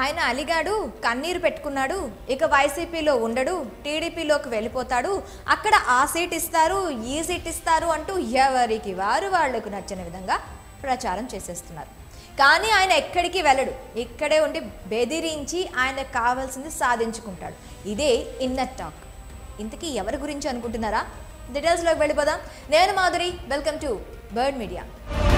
ఆయన అలిగాడు కన్నీరు పెట్టుకున్నాడు ఇక వైసీపీలో ఉండడు టీడీపీలోకి వెళ్ళిపోతాడు అక్కడ ఆ సీట్ ఇస్తారు ఈ సీట్ ఇస్తారు అంటూ ఎవరికి వారు వాళ్లకు నచ్చిన విధంగా ప్రచారం చేసేస్తున్నారు కానీ ఆయన ఎక్కడికి వెళ్ళడు ఇక్కడే ఉండి బెదిరించి ఆయనకు కావాల్సింది సాధించుకుంటాడు ఇదే ఇన్నర్ టాక్ ఇంతకీ ఎవరి గురించి అనుకుంటున్నారా డీటెయిల్స్లోకి వెళ్ళిపోదాం నేను Madhuri welcome to bird media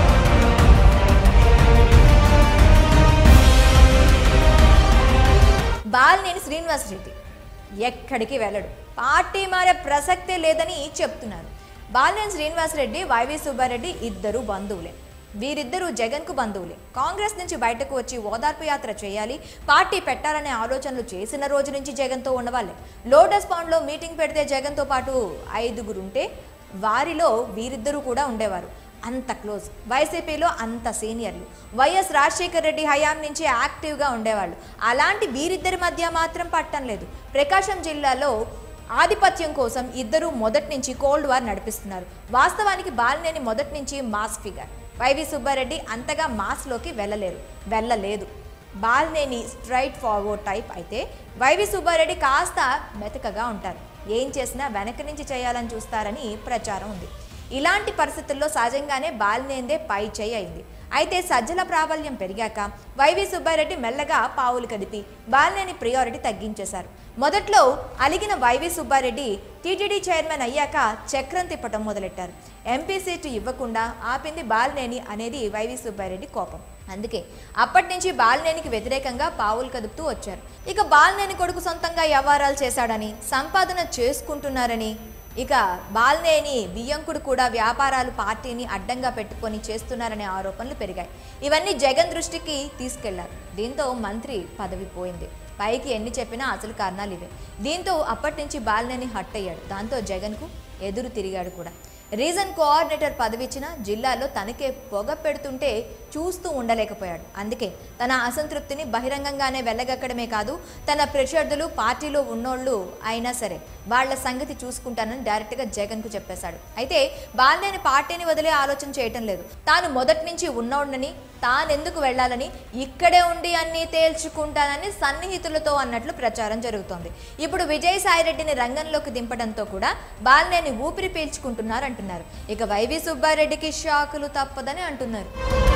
Balineni Srinivas Reddy ఎక్కడికి వెళ్ళడు పార్టీ మారే ప్రసక్తే లేదని చెప్తున్నారు బాలినేని శ్రీనివాస్ రెడ్డి వైవి సుబ్బారెడ్డి ఇద్దరు బంధువులే వీరిద్దరూ జగన్కు బంధువులే కాంగ్రెస్ నుంచి బయటకు వచ్చి ఓదార్పు యాత్ర చేయాలి పార్టీ పెట్టాలనే ఆలోచనలు చేసిన రోజు నుంచి జగన్తో ఉన్నవాళ్ళే లోటస్ పాండ్లో మీటింగ్ పెడితే జగన్తో పాటు ఐదుగురుంటే వారిలో వీరిద్దరూ కూడా ఉండేవారు అంత క్లోజ్ వైసీపీలో అంత సీనియర్లు వైఎస్ రాజశేఖర్ రెడ్డి హయాం నుంచి యాక్టివ్గా ఉండేవాళ్ళు అలాంటి వీరిద్దరి మధ్య మాత్రం పట్టం లేదు ప్రకాశం జిల్లాలో ఆధిపత్యం కోసం ఇద్దరు మొదటి నుంచి కోల్డ్ వార్ నడిపిస్తున్నారు వాస్తవానికి బాలినేని మొదటి నుంచి మాస్ ఫిగర్ వైవి సుబ్బారెడ్డి అంతగా మాస్లోకి వెళ్ళలేరు వెళ్ళలేదు బాలినేని స్ట్రైట్ ఫార్వర్డ్ టైప్ అయితే వైవి సుబ్బారెడ్డి కాస్త మెతకగా ఉంటారు ఏం చేసినా వెనక నుంచి చేయాలని చూస్తారని ప్రచారం ఉంది ఇలాంటి పరిస్థితుల్లో సహజంగానే బాలినేందే పై చేయి అయింది అయితే సజ్జల ప్రాబల్యం పెరిగాక వైవి సుబ్బారెడ్డి మెల్లగా పావులు కదిపి బాలినేని ప్రియారిటీ తగ్గించేశారు మొదట్లో అలిగిన వైవి సుబ్బారెడ్డి టీటీడీ చైర్మన్ అయ్యాక చక్రం తిప్పటం మొదలెట్టారు ఎంపీ సీటు ఇవ్వకుండా ఆపింది బాలినేని అనేది వైవి సుబ్బారెడ్డి కోపం అందుకే అప్పటి నుంచి బాలినేనికి వ్యతిరేకంగా పావులు కదుపుతూ వచ్చారు ఇక బాలినేని కొడుకు సొంతంగా వ్యవహారాలు చేశాడని సంపాదన చేసుకుంటున్నారని ఇక బాల్నేని బియ్యంకుడు కూడా వ్యాపారాలు పార్టీని అడ్డంగా పెట్టుకొని చేస్తున్నారనే ఆరోపణలు పెరిగాయి ఇవన్నీ జగన్ దృష్టికి తీసుకెళ్లారు దీంతో మంత్రి పదవి పోయింది పైకి ఎన్ని చెప్పినా అసలు కారణాలు ఇవే దీంతో అప్పటి నుంచి బాల్నేని హట్ అయ్యాడు దాంతో జగన్కు ఎదురు తిరిగాడు కూడా రీజన్ కోఆర్డినేటర్ పదవి ఇచ్చిన జిల్లాలో తనకే పొగ పెడుతుంటే చూస్తూ ఉండలేకపోయాడు అందుకే తన అసంతృప్తిని బహిరంగంగానే వెళ్ళగక్కడమే కాదు తన ప్రత్యర్థులు పార్టీలో ఉన్నోళ్ళు అయినా సరే వాళ్ళ సంగతి చూసుకుంటానని డైరెక్ట్గా జగన్కు చెప్పేశాడు అయితే బాలినేని పార్టీని వదిలే ఆలోచన చేయటం లేదు తాను మొదటి నుంచి ఉన్నోడని తానెందుకు వెళ్ళాలని ఇక్కడే ఉండి అన్నీ తేల్చుకుంటానని సన్నిహితులతో అన్నట్లు ప్రచారం జరుగుతోంది ఇప్పుడు విజయసాయిరెడ్డిని రంగంలోకి దింపడంతో కూడా బాలినేని ఊపిరి పీల్చుకుంటున్నారు అంటున్నారు ఇక వైవి సుబ్బారెడ్డికి షాకులు తప్పదని అంటున్నారు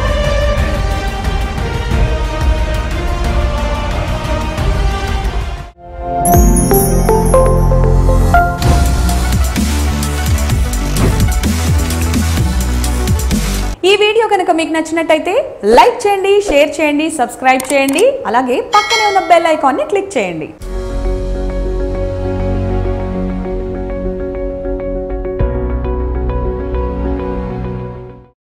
ఈ వీడియో కనుక మీకు నచ్చినట్టయితే లైక్ చేయండి షేర్ చేయండి సబ్స్క్రైబ్ చేయండి అలాగే పక్కనే ఉన్న బెల్ ఐకాన్ని క్లిక్ చేయండి